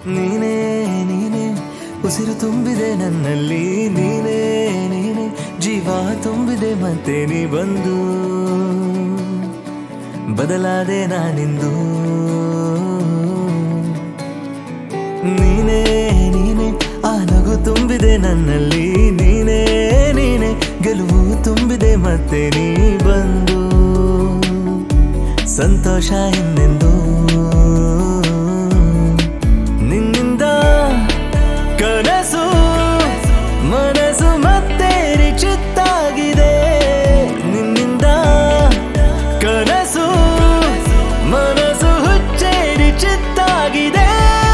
ನೀನೇ ನೀನೇ ಉಸಿರು ತುಂಬಿದೆ ನನ್ನಲ್ಲಿ ನೀನೇ ನೀನೇ ಜೀವ ತುಂಬಿದೆ ಮತ್ತೆ ನೀ ಬಂದು ಬದಲಾದೆ ನಾನಿಂದು ನೀನೇ ನೀನೇ ಆ ನಗು ತುಂಬಿದೆ ನನ್ನಲ್ಲಿ ನೀನೇ ನೀನೇ ಗೆಲುವು ತುಂಬಿದೆ ಮತ್ತೆ ನೀ ಬಂದು ಸಂತೋಷ ಇನ್ನೆಂದು ನಿನ್ನಿಂದ ಕನಸು ಮನಸ್ಸು ಮತ್ತೆ ಚಿತ್ತಾಗಿದೆ ನಿನ್ನಿಂದ ಕನಸು ಮನಸ್ಸು ಹುಚ್ಚೇರಿ ಚಿತ್ತಾಗಿದೆ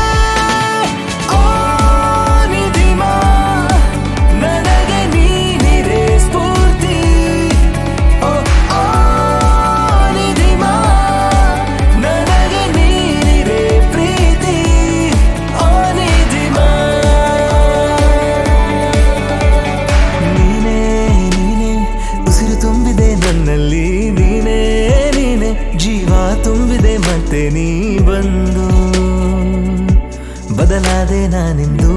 ಓ ನಿಧಿಮಾ ನನಗೆ ನೀನಿದೆ ಸ್ಫೂರ್ತಿ ಓ ಓ ನಿಧಿಮಾ ನನಗೆ ನೀನಿದೆ ಪ್ರೀತಿ ಓ ನಿಧಿಮಾ ನೀನೇ ನೀನೇ ಉಸಿರು ತುಂಬಿದೆ ನನ್ನಲ್ಲಿ ನೀನೇ ನೀನೇ ಜೀವ ತುಂಬಿದೆ ಮತ್ತೆ ನೀ ಬಂದು ಬದಲಾದೆ ನಾನಿಂದು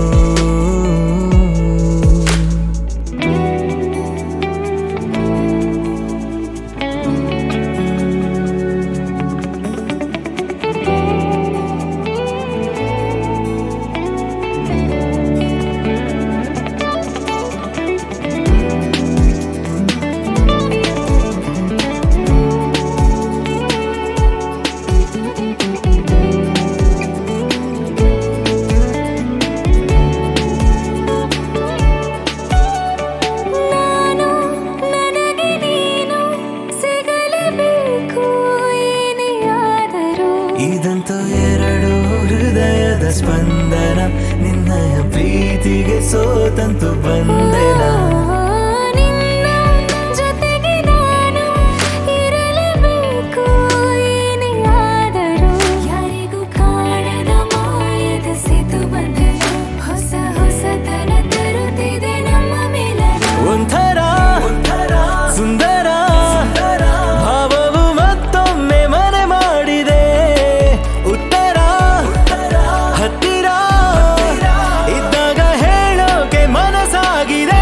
ನಾನು ನನಗೆ ನೀನು ಸಿಗಲೇಬೇಕು ಏನೇ ಆದರೂ ಇದಂತೂ ಎರಡು ಹೃದಯದ ಸ್ಪಂದನ ನಿನ್ನಯ ಪ್ರೀತಿಗೆ ಸೋತಂತು ಬಂದೆನ ನಿನ್ನ ಜೊತೆಗೆ ನಾನು ಇರಲೇಬೇಕು ಏನೇ ಆದರೂ ಯಾರಿಗೂ ಕಾಣದ ಮಾಯದ ಸೇತು ಬಂಧನ ಹೊಸ ಹೊಸತನ ತರುತ್ತಿದೆ ನಮ್ಮ ಮೇಲನ ಒಂಥರ ಸುಂದರ ಭಾವವು ಮತ್ತೊಮ್ಮೆ ಮನೆ ಮಾಡಿದೆ ಉತ್ತರ ಹತ್ತಿರ ಇದ್ದಾಗ ಹೇಳೋಕೆ ಮನಸ್ಸಾಗಿದೆ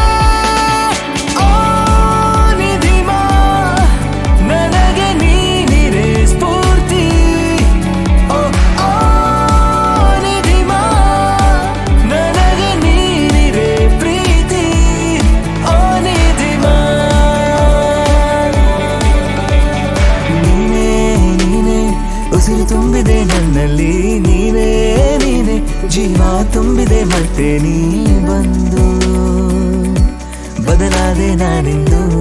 ಓ ನಿಧಿಮಾ ನನಗೆ ನೀನಿರೆ ಸ್ಫೂರ್ತಿ ಓ ಓ ನಿಧಿಮಾ ನನಗೆ ನೀನಿರೆ ಪ್ರೀತಿ ಓ ನಿಧಿಮಾ ನೀನೇ ನೀನೇ ಉಸಿರು ತುಂಬಿದೆ ನನ್ನಲ್ಲಿ ನೀನೇ ನೀನೇ ಜೀವ ತುಂಬಿದೆ ಮತ್ತೆ ನೀ ಬಂದು ಬದಲಾದೆ ನಾನಿಂದು